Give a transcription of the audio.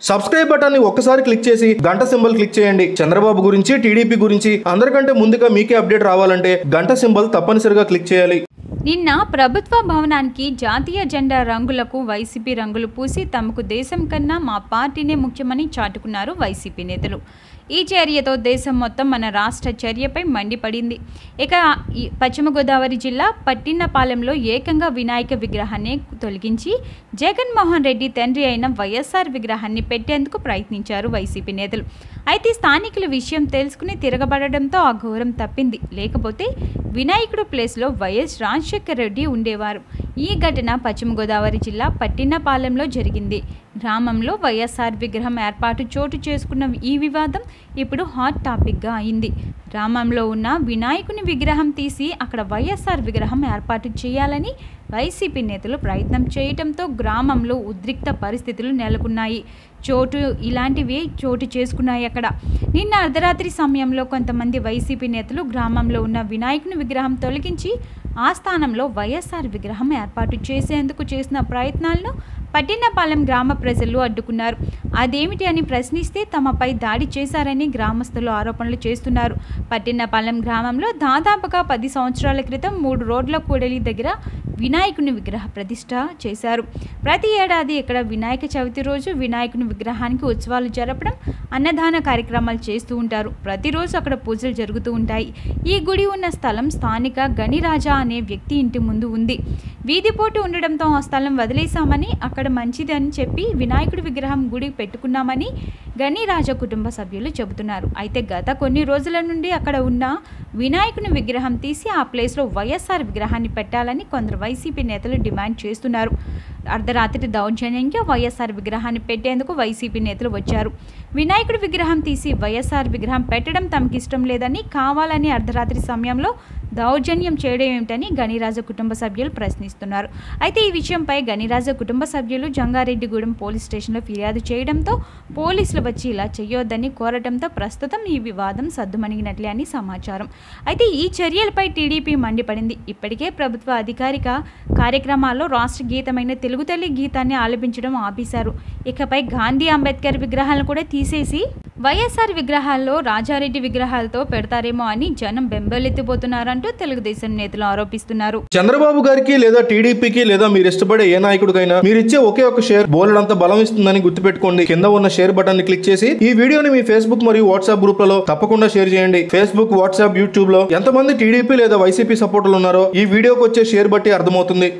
subscribe button ని ఒక్కసారి click చేసి గంట సింబల్ క్లిక్ చేయండి చంద్రబాబు గురించి టీడీపీ గురించి అందరికంటే ముందుగా మీకే అప్డేట్ రావాలంటే గంట సింబల్ తప్పనిసరిగా క్లిక్ చేయాలి నిన్న ప్రభుత్వ భవనానికి జాతీయ జెండా రంగులకు వైసీపీ రంగులు పూసి తమకు దేశం కన్నా మా పార్టీనే ముఖ్యమని చాటుకున్నారు వైసీపీ నేతలు ఈ చర్యతో దేశం మొత్తం మన రాష్ట్ర చర్యపై మండిపడింది ఇక ఈ పశ్చిమ గోదావరి జిల్లా పట్టిన్నపాలెంలో ఏకంగా వినాయక విగ్రహాన్ని తొలగించి జగన్మోహన్ రెడ్డి తండ్రి అయిన వైఎస్ఆర్ విగ్రహాన్ని పెట్టేందుకు ప్రయత్నించారు వైసీపీ నేతలు అయితే స్థానికుల విషయం తెలుసుకుని తిరగబడడంతో ఆ ఘోరం తప్పింది లేకపోతే వినాయకుడు ప్లేస్లో వైఎస్ రాజశేఖర్ రెడ్డి ఉండేవారు ఈ ఘటన పశ్చిమ గోదావరి జిల్లా పట్టిన్నపాలెంలో జరిగింది గ్రామంలో వైఎస్ఆర్ విగ్రహం ఏర్పాటు చోటు చేసుకున్న ఈ వివాదం ఇప్పుడు హాట్ టాపిక్గా అయింది గ్రామంలో ఉన్న వినాయకుని విగ్రహం తీసి అక్కడ వైఎస్ఆర్ విగ్రహం ఏర్పాటు చేయాలని వైసీపీ నేతలు ప్రయత్నం చేయటంతో గ్రామంలో ఉద్రిక్త పరిస్థితులు నెలకొన్నాయి చోటు ఇలాంటివి చోటు చేసుకున్నాయి అక్కడ నిన్న అర్ధరాత్రి సమయంలో కొంతమంది వైసీపీ నేతలు గ్రామంలో ఉన్న వినాయకుని విగ్రహం తొలగించి ఆ స్థానంలో వైఎస్ఆర్ విగ్రహం ఏర్పాటు చేసేందుకు చేసిన ప్రయత్నాలను పట్టినపాలెం గ్రామ ప్రజలు అడ్డుకున్నారు అదేమిటి అని ప్రశ్నిస్తే తమపై దాడి చేశారని గ్రామస్తులు ఆరోపణలు చేస్తున్నారు పట్టినపాలెం గ్రామంలో దాదాపుగా పది సంవత్సరాల క్రితం మూడు రోడ్ల కూడలి దగ్గర వినాయకుని విగ్రహ ప్రతిష్ట చేశారు ప్రతి ఏడాది ఇక్కడ వినాయక చవితి రోజు వినాయకుని విగ్రహానికి ఉత్సవాలు జరపడం అన్నదాన కార్యక్రమాలు చేస్తూ ఉంటారు ప్రతిరోజు అక్కడ పూజలు జరుగుతూ ఉంటాయి ఈ గుడి ఉన్న స్థలం స్థానిక గణిరాజా అనే వ్యక్తి ఇంటి ముందు ఉంది వీధిపోటు ఉండడంతో ఆ స్థలం వదిలేశామని అక్కడ మంచిది అని చెప్పి వినాయకుడి విగ్రహం గుడి పెట్టుకున్నామని గణిరాజ కుటుంబ సభ్యులు చెబుతున్నారు అయితే గత కొన్ని రోజుల నుండి అక్కడ ఉన్న వినాయకుని విగ్రహం తీసి ఆ ప్లేస్లో వైఎస్ఆర్ విగ్రహాన్ని పెట్టాలని కొందరు వైసీపీ నేతలు డిమాండ్ చేస్తున్నారు అర్ధరాత్రి దౌర్జన్యంగా వైఎస్ఆర్ విగ్రహాన్ని పెట్టేందుకు వైసీపీ నేతలు వచ్చారు వినాయకుడి విగ్రహం తీసి వైఎస్ఆర్ విగ్రహం పెట్టడం తమకి ఇష్టం లేదని కావాలని అర్ధరాత్రి సమయంలో దౌర్జన్యం చేయడం ఏమిటని గణిరాజ కుటుంబ సభ్యులు ప్రశ్నిస్తున్నారు అయితే ఈ విషయంపై గణిరాజ కుటుంబ సభ్యులు జంగారెడ్డిగూడెం పోలీస్ స్టేషన్లో ఫిర్యాదు చేయడంతో పోలీసులు వచ్చి ఇలా చేయొద్దని కోరటంతో ప్రస్తుతం ఈ వివాదం సద్దుమణిగినట్లే అని సమాచారం అయితే ఈ చర్యలపై టీడీపీ మండిపడింది ఇప్పటికే ప్రభుత్వ అధికారిక కార్యక్రమాల్లో రాష్ట్ర గీతమైన తెలుగు తల్లి గీతాన్ని ఆలపించడం ఆపేశారు ఇకపై గాంధీ అంబేద్కర్ విగ్రహాలను కూడా తీసేసి వైఎస్ఆర్ విగ్రహాల్లో రాజారెడ్డి విగ్రహాలతో పెడతారేమో అని జనం బెంబెలెత్తిపోతున్నారంటూ తెలుగుదేశం నేతలు ఆరోపిస్తున్నారు చంద్రబాబు గారికి లేదా టీడీపీకి లేదా మీరు ఇష్టపడే ఏ నాయకుడికైనా మీరు ఇచ్చే ఒకే ఒక షేర్ బోలెడంత బలం ఇస్తుందని గుర్తుపెట్టుకోండి కింద ఉన్న షేర్ బటన్ ని క్లిక్ చేసి ఈ వీడియోని మీ ఫేస్బుక్ మరియు వాట్సాప్ గ్రూప్లలో తప్పకుండా షేర్ చేయండి ఫేస్బుక్ వాట్సాప్ యూట్యూబ్ లో ఎంతమంది టీడీపీ లేదా వైసీపీ సపోర్టర్లు ఉన్నారో ఈ వీడియోకి వచ్చే షేర్ బట్టి అర్థమవుతుంది